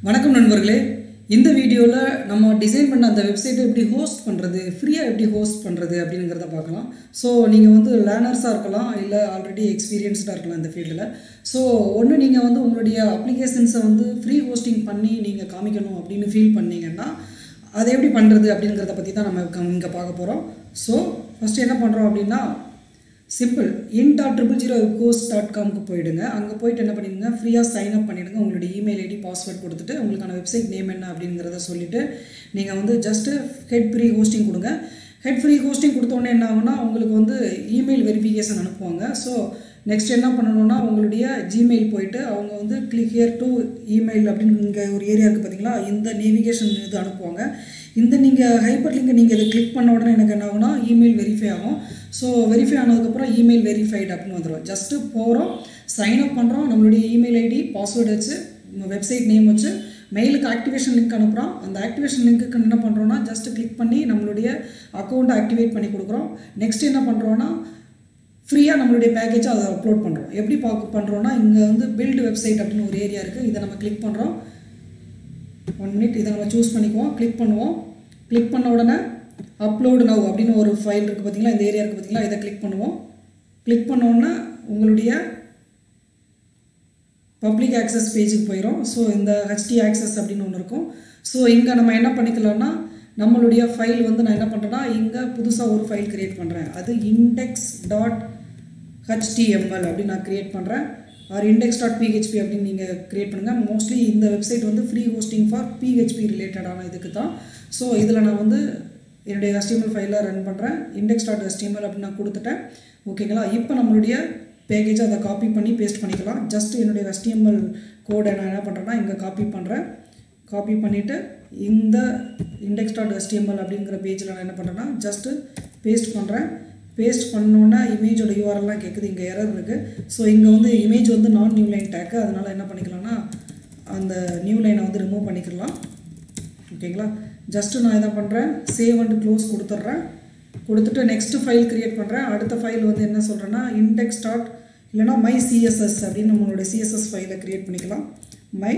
வணக்கம் நண்பர்களே இந்த வீடியோவில் நம்ம டிசைன் பண்ண அந்த வெப்சைட்டை எப்படி ஹோஸ்ட் பண்ணுறது ஃப்ரீயாக எப்படி ஹோஸ்ட் பண்ணுறது அப்படிங்கிறத பார்க்கலாம் ஸோ நீங்கள் வந்து லேர்னர்ஸாக இருக்கலாம் இல்லை ஆல்ரெடி எக்ஸ்பீரியன்ஸ்டாக இருக்கலாம் இந்த ஃபீல்டில் ஸோ ஒன்று நீங்கள் வந்து உங்களுடைய அப்ளிகேஷன்ஸை வந்து ஃப்ரீ ஹோஸ்டிங் பண்ணி நீங்கள் காமிக்கணும் அப்படின்னு ஃபீல் பண்ணீங்கன்னா அதை எப்படி பண்ணுறது அப்படிங்கிறத பற்றி தான் நம்ம இங்கே பார்க்க போகிறோம் ஸோ ஃபஸ்ட்டு என்ன பண்ணுறோம் அப்படின்னா simple in dot triple zero course dot காம்க்கு போயிடுங்க அங்கே போயிட்டு என்ன பண்ணிடுங்க ஃப்ரீயாக சைன் அப் பண்ணிடுங்க உங்களுடைய இமெயில் ஐடி பாஸ்வேர்ட் கொடுத்துட்டு உங்களுக்கான வெப்சைட் நேம் என்ன அப்படிங்கிறத சொல்லிவிட்டு நீங்கள் வந்து ஜஸ்ட்டு ஹெட் ஃப்ரீ ஹோஸ்டிங் கொடுங்க ஹெட் ஃப்ரீ ஹோஸ்டிங் கொடுத்தோன்னே என்ன ஆகும்னா உங்களுக்கு வந்து இமெயில் வெரிஃபிகேஷன் அனுப்புவாங்க ஸோ நெக்ஸ்ட் என்ன பண்ணணும்னா உங்களுடைய ஜிமெயில் போயிட்டு அவங்க வந்து கிளிக் ஹியர் டு இமெயில் அப்படின்னு இங்கே ஒரு ஏரியா இருக்குது பார்த்தீங்களா இந்த நேவிகேஷன் இது அனுப்புவாங்க இந்த நீங்கள் ஹைப்பர் லிங்கை நீங்கள் இதை கிளிக் பண்ண உடனே எனக்கு என்ன ஆகும்னா இமெயில் வெரிஃபை ஆகும் ஸோ வெரிஃபை ஆனதுக்கப்புறம் இமெயில் வெரிஃபைடு அப்படின்னு வந்துடும் ஜஸ்ட்டு போகிறோம் சைன் அப் பண்ணுறோம் நம்மளுடைய இமெயில் ஐடி பாஸ்வேர்டு வச்சு வெப்சைட் நேம் வச்சு மெயிலுக்கு ஆக்டிவேஷன் லிங்க் அனுப்புகிறோம் அந்த ஆக்டிவேஷன் லிங்க்குக்கு என்ன பண்ணுறோன்னா ஜஸ்ட் கிளிக் பண்ணி நம்மளுடைய அக்கௌண்ட்டை ஆக்டிவேட் பண்ணி கொடுக்குறோம் நெக்ஸ்ட் என்ன பண்ணுறோன்னா ஃப்ரீயாக நம்மளுடைய பேக்கேஜை அதை அப்லோட் பண்ணுறோம் எப்படி பார்க்க பண்ணுறோன்னா இங்கே வந்து பில்டு வெப்சைட் அப்படின்னு ஒரு ஏரியா இருக்குது இதை நம்ம கிளிக் பண்ணுறோம் ஒன் மினிட் இதை நம்ம சூஸ் பண்ணிக்குவோம் கிளிக் பண்ணுவோம் கிளிக் பண்ண உடனே அப்லோடு நவ் அப்படின்னு ஒரு ஃபைல் இருக்குது பார்த்தீங்களா இந்த ஏரியா இருக்குது பார்த்தீங்களா இதை கிளிக் பண்ணுவோம் கிளிக் பண்ண உடனே உங்களுடைய பப்ளிக் ஆக்சஸ் பேஜுக்கு போயிடும் ஸோ இந்த ஹெச்டி ஆக்சஸ் அப்படின்னு ஒன்று இருக்கும் ஸோ இங்கே நம்ம என்ன பண்ணிக்கலாம்னா நம்மளுடைய ஃபைல் வந்து நான் என்ன பண்ணுறேன்னா இங்கே புதுசாக ஒரு ஃபைல் க்ரியேட் பண்ணுறேன் அது இண்டெக்ஸ் டாட் ஹெச்டிஎம்எல் அப்படின்னு நான் க்ரியேட் பண்ணுறேன் ஆர் இண்டெக்ஸ் டாட் பிஹெச்பி அப்படின்னு நீங்கள் க்ரியேட் பண்ணுங்கள் மோஸ்ட்லி இந்த வெப்சைட் வந்து ஃப்ரீ ஹோஸ்டிங் ஃபார் பிஹெச்பி ரிலேட்டடான இதுக்கு தான் ஸோ இதில் நான் வந்து என்னுடைய HTML ஃபைலை ரன் பண்ணுறேன் இண்டெக்ஸ் டாட் HTML அப்படின்னு நான் கொடுத்துட்டேன் ஓகேங்களா இப்போ நம்மளுடைய பேக்கேஜை அதை காப்பி பண்ணி பேஸ்ட் பண்ணிக்கலாம் ஜஸ்ட் என்னுடைய HTML கோடை நான் என்ன பண்ணுறேன்னா இங்கே காப்பி பண்ணுறேன் காப்பி பண்ணிவிட்டு இந்த இண்டெக்ஸ் டாட் HTML அப்படிங்கிற பேஜில் நான் என்ன பண்ணுறேன்னா ஜஸ்ட்டு பேஸ்ட் பண்ணுறேன் பேஸ்ட் பண்ணோன்னா இமேஜோட யூஆர்எல்லாம் கேட்குது இங்கே எரர் இருக்குது ஸோ இங்கே வந்து இமேஜ் வந்து நான் நியூ லைன் டேக்கு அதனால் என்ன பண்ணிக்கலாம்னா அந்த நியூ லைனை வந்து ரிமூவ் பண்ணிக்கலாம் ஓகேங்களா ஜஸ்ட்டு நான் என்ன பண்ணுறேன் சேவ் அண்ட் க்ளோஸ் கொடுத்துட்றேன் கொடுத்துட்டு நெக்ஸ்ட் ஃபைல் க்ரியேட் பண்ணுறேன் அடுத்த ஃபைல் வந்து என்ன சொல்கிறேன்னா இண்டெக்ஸ் டாட் இல்லைனா மை சிஎஸ்எஸ் அப்படின்னு நம்மளுடைய சிஎஸ்எஸ் ஃபைலை க்ரியேட் பண்ணிக்கலாம் மை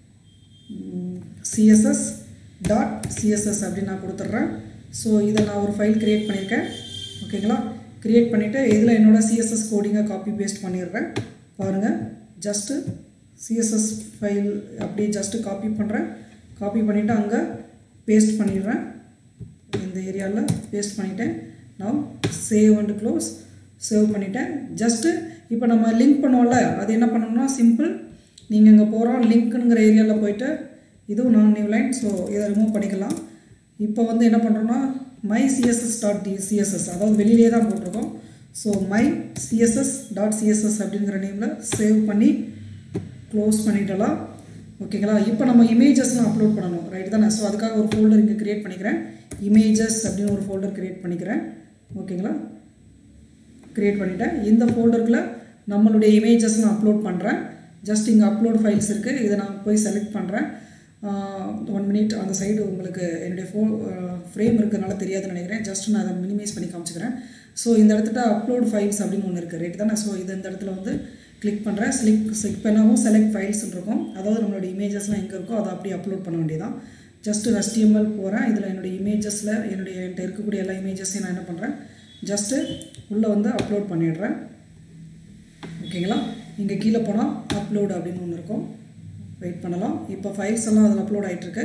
சிஎஸ்எஸ் டாட் சிஎஸ்எஸ் அப்படின்னு நான் கொடுத்துட்றேன் ஸோ இதை நான் ஒரு ஃபைல் க்ரியேட் பண்ணியிருக்கேன் ஓகேங்களா க்ரியேட் பண்ணிவிட்டு இதில் என்னோடய சிஎஸ்எஸ் கோடிங்கை காப்பி பேஸ்ட் பண்ணிடுறேன் பாருங்கள் ஜஸ்ட்டு சிஎஸ்எஸ் ஃபைல் அப்படியே ஜஸ்ட்டு காப்பி பண்ணுறேன் காப்பி பண்ணிவிட்டு அங்கே பேஸ்ட் பண்ணிடுறேன் இந்த ஏரியாவில் பேஸ்ட் பண்ணிட்டேன் நான் சேவ் அண்ட் க்ளோஸ் சேவ் பண்ணிட்டேன் ஜஸ்ட்டு இப்போ நம்ம லிங்க் பண்ணுவோம்ல அது என்ன பண்ணணும்னா சிம்பிள் நீங்கள் இங்கே போகிறோம் லிங்க்குங்கிற ஏரியாவில் போயிட்டு இதுவும் நான் நியூ லைன் ஸோ இதை ரிமூவ் பண்ணிக்கலாம் இப்போ வந்து என்ன பண்ணுறோன்னா my CSS dot T CSS அதாவது வெளியிலே தான் போட்டிருக்கோம் so my CSS dot CSS அப்படிங்கிற நேமில் சேவ் பண்ணி க்ளோஸ் பண்ணிட்டலாம் ஓகேங்களா இப்போ நம்ம இமேஜஸ்லாம் அப்லோட் பண்ணணும் ரைட் தானே ஸோ அதுக்காக ஒரு ஃபோல்டர் இங்கே க்ரியேட் பண்ணிக்கிறேன் இமேஜஸ் அப்படின்னு ஒரு ஃபோல்டர் க்ரியேட் பண்ணிக்கிறேன் ஓகேங்களா க்ரியேட் பண்ணிட்டேன் இந்த ஃபோல்டருக்குள்ள நம்மளுடைய இமேஜஸ்லாம் அப்லோட் பண்ணுறேன் ஜஸ்ட் இங்கே அப்லோட் ஃபைல்ஸ் இருக்குது இதை நான் போய் செலக்ட் பண்ணுறேன் ஒன் மினிட் அந்த சைடு உங்களுக்கு என்னுடைய ஃபோ ஃப்ரேம் இருக்கிறதுனால தெரியாதுன்னு நினைக்கிறேன் ஜஸ்ட் நான் அதை மினிமைஸ் பண்ணி காமிச்சிக்கிறேன் ஸோ இந்த இடத்துல அப்லோட் ஃபைல்ஸ் அப்படின்னு ஒன்று இருக்குது ரைட் தானே ஸோ இது இந்த இடத்துல வந்து கிளிக் பண்ணுறேன் ஸ்லிக் ஸ்லிக் பண்ணவும் செலக்ட் ஃபைல்ஸ் இருக்கும் அதாவது நம்மளோட இமேஜஸ்லாம் எங்கே இருக்கோ அதை அப்படியே அப்லோட் பண்ண வேண்டியதான் ஜஸ்ட்டு HTML போகிறேன் இதில் என்னுடைய இமேஜஸில் என்னுடைய என்கிட்ட இருக்கக்கூடிய எல்லா இமேஜஸையும் நான் என்ன பண்ணுறேன் ஜஸ்ட்டு உள்ளே வந்து அப்லோட் பண்ணிடுறேன் ஓகேங்களா இங்கே கீழே போனால் அப்லோடு அப்படின்னு ஒன்று இருக்கும் வெயிட் பண்ணலாம் இப்போ ஃபைல்ஸ் எல்லாம் அதில் அப்லோட் ஆகிட்டுருக்கு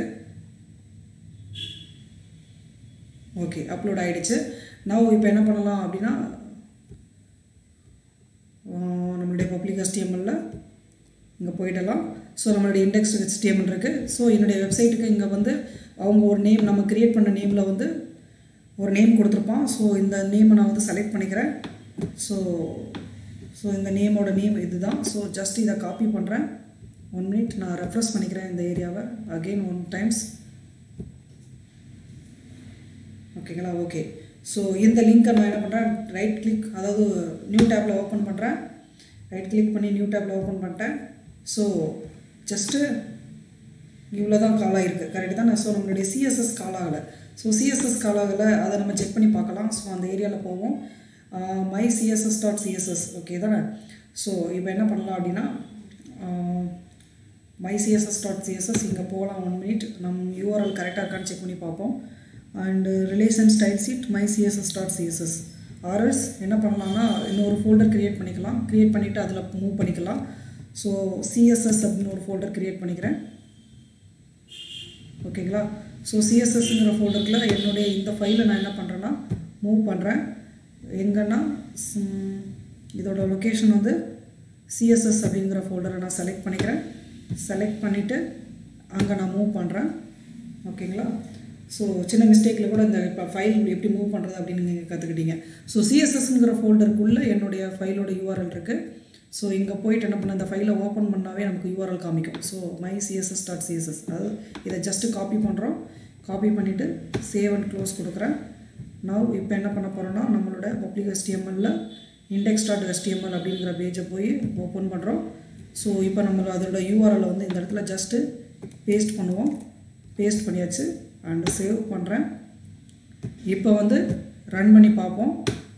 ஓகே அப்லோட் ஆகிடுச்சு நான் இப்போ என்ன பண்ணலாம் அப்படின்னா நம்மளுடைய பப்ளிக் HTML இங்கே போயிடலாம் ஸோ நம்மளுடைய இண்டெக்ஸ் HTML இருக்குது ஸோ என்னுடைய வெப்சைட்டுக்கு இங்கே வந்து அவங்க ஒரு நேம் நம்ம க்ரியேட் பண்ண நேமில் வந்து ஒரு நேம் கொடுத்துருப்பான் ஸோ இந்த நேமை நான் வந்து செலக்ட் பண்ணிக்கிறேன் ஸோ ஸோ இந்த நேமோட நேம் இதுதான் ஸோ ஜஸ்ட் இதை காப்பி பண்ணுறேன் ஒன் மினிட் நான் ரெஃப்ரெஷ் பண்ணிக்கிறேன் இந்த ஏரியாவை அகெயின் ஒன் டைம்ஸ் ஓகேங்களா ஓகே ஸோ இந்த லிங்க்கை நான் என்ன பண்ணுறேன் ரைட் கிளிக் அதாவது நியூ டேப்பில் ஓப்பன் பண்ணுறேன் ரைட் கிளிக் பண்ணி நியூ டேப்பில் ஓப்பன் பண்ணிட்டேன் ஸோ ஜஸ்ட்டு இவ்வளோ தான் கால் ஆகிருக்கு கரெக்ட் தான் ஸோ நம்மளுடைய சிஎஸ்எஸ் கால் ஆகலை ஸோ சிஎஸ்எஸ் கால் ஆகலை அதை நம்ம செக் பண்ணி பார்க்கலாம் ஸோ அந்த ஏரியாவில் போவோம் my CSS dot CSS okay தானே ஸோ இப்போ என்ன பண்ணலாம் அப்படின்னா மை சிஎஸ்எஸ் டாட் சிஎஸ்எஸ் இங்கே போகலாம் ஒன் மினிட் நம் யூஆர்எல் கரெக்டாக இருக்கான்னு செக் பண்ணி பார்ப்போம் and relation style sheet my CSS dot CSS ஆர்எல்ஸ் என்ன பண்ணலாம்னா இன்னொரு ஃபோல்டர் க்ரியேட் பண்ணிக்கலாம் க்ரியேட் பண்ணிவிட்டு அதில் மூவ் பண்ணிக்கலாம் ஸோ சிஎஸ்எஸ் அப்படின்னு ஒரு ஃபோல்டர் க்ரியேட் பண்ணிக்கிறேன் ஓகேங்களா ஸோ சிஎஸ்எஸ்ங்கிற ஃபோல்டரில் என்னுடைய இந்த ஃபைலை நான் என்ன பண்ணுறேன்னா மூவ் பண்ணுறேன் எங்கன்னா ம், இதோட லொக்கேஷன் வந்து சிஎஸ்எஸ் அப்படிங்கிற ஃபோல்டரை நான் செலக்ட் பண்ணிக்கிறேன் செலக்ட் பண்ணிவிட்டு அங்கே நான் மூவ் பண்ணுறேன் ஓகேங்களா ஸோ சின்ன மிஸ்டேக்கில் கூட இந்த இப்போ ஃபைல் எப்படி மூவ் பண்ணுறது அப்படின்னு நீங்கள் கற்றுக்கிட்டீங்க ஸோ சிஎஸ்எஸ்ங்கிற ஃபோல்டருக்குள்ளே என்னுடைய ஃபைலோட யூஆர்எல் இருக்குது ஸோ இங்கே போயிட்டு என்ன பண்ண இந்த ஃபைலை ஓப்பன் பண்ணாவே நமக்கு யூஆர்எல் காமிக்கும் so my CSS dot CSS அதாவது இதை ஜஸ்ட்டு காப்பி பண்ணுறோம் காப்பி பண்ணிவிட்டு சேவ் அண்ட் க்ளோஸ் கொடுக்குறேன் நான் இப்போ என்ன பண்ண போகிறோன்னா நம்மளோட பப்ளிக் HTML-ல இண்டெக்ஸ் டாட் HTML அப்படிங்கிற பேஜை போய் ஓப்பன் பண்ணுறோம் ஸோ இப்போ நம்ம அதோட யூஆர்எல் வந்து இந்த இடத்துல ஜஸ்ட்டு பேஸ்ட் பண்ணுவோம் பேஸ்ட் பண்ணியாச்சு அண்டு சேவ் பண்ணுறேன் இப்போ வந்து ரன் பண்ணி பார்ப்போம்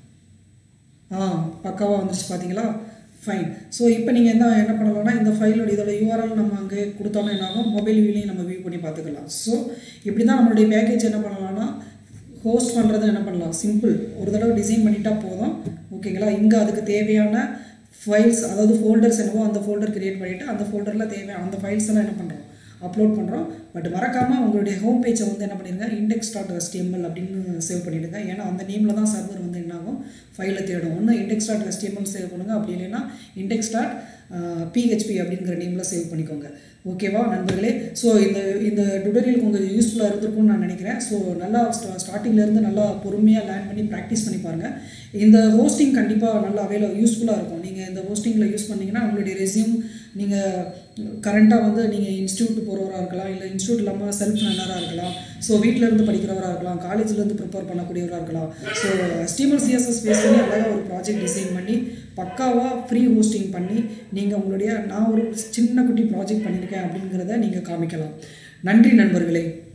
ஆ பக்காவாக வந்துருச்சு பார்த்தீங்களா ஃபைன் ஸோ இப்போ நீங்கள் என்ன என்ன பண்ணலாம்னா இந்த ஃபைலோட இதோட யூஆர்எல் நம்ம அங்கே கொடுத்தோம்னா என்ன ஆகும் மொபைல் வியூலையும் நம்ம வியூ பண்ணி பார்த்துக்கலாம் ஸோ இப்படி தான் நம்மளுடைய பேக்கேஜ் என்ன பண்ணலாம்னா ஹோஸ்ட் பண்ணுறது என்ன பண்ணலாம் சிம்பிள் ஒரு தடவை டிசைன் பண்ணிட்டா போதும் ஓகேங்களா இங்கே அதுக்கு தேவையான ஃபைல்ஸ் அதாவது ஃபோல்டர்ஸ் என்னவோ அந்த ஃபோல்டர் கிரியேட் பண்ணிவிட்டு அந்த ஃபோல்டரில் தேவையான அந்த ஃபைல்ஸ் எல்லாம் என்ன பண்ணுறோம் அப்லோட் பண்ணுறோம் பட் மறக்காமல் உங்களுடைய ஹோம் பேஜை வந்து என்ன பண்ணிடுங்க இண்டெக்ஸ் டாட் HTML அப்படின்னு சேவ் பண்ணிவிடுங்க ஏன்னா அந்த நேமில் தான் சர்வர் வந்து என்ன ஆகும் ஃபைலை தேடும் ஒன்று இண்டெக்ஸ் டாட் HTML சேவ் பண்ணுங்கள் அப்படி இல்லைன்னா இண்டெக்ஸ் டாட் பிஹெச்பி அப்படிங்கிற நேமில் சேவ் பண்ணிக்கோங்க ஓகேவா நண்பர்களே ஸோ இந்த இந்த டுடோரியல் உங்களுக்கு யூஸ்ஃபுல்லாக இருந்திருக்கும்னு நான் நினைக்கிறேன் ஸோ நல்லா ஸ்டா ஸ்டார்டிங்லேருந்து நல்லா பொறுமையாக லேர்ன் பண்ணி ப்ராக்டிஸ் பண்ணி பாருங்கள் இந்த ஹோஸ்டிங் கண்டிப்பாக நல்லா அவைல யூஸ்ஃபுல்லாக இருக்கும் நீங்கள் இந்த ஹோஸ்டிங்கில் யூஸ் பண்ணீங்கன்னா உங்களுடைய ரெஸ்யூம் நீங்கள் கரண்ட்டாக வந்து நீங்கள் இன்ஸ்டியூட் போகிறவராக இருக்கலாம் இல்லை இன்ஸ்டியூட் இல்லாமல் செல்ஃப் லேர்னராக இருக்கலாம் ஸோ இருந்து படிக்கிறவராக இருக்கலாம் காலேஜ்லேருந்து ப்ரிப்பேர் பண்ணக்கூடியவராக இருக்கலாம் ஸோ ஸ்டீமல் சிஎஸ்எஸ் பேஸ் பண்ணி அழகாக ஒரு ப்ராஜெக்ட் டிசைன் பண்ணி பக்காவாக ஃப்ரீ ஹோஸ்டிங் பண்ணி நீங்கள் உங்களுடைய நான் ஒரு சின்ன குட்டி ப்ராஜெக்ட் பண்ணியிருக்கேன் அப்படிங்கிறத நீங்கள் காமிக்கலாம் நன்றி நண்பர்களே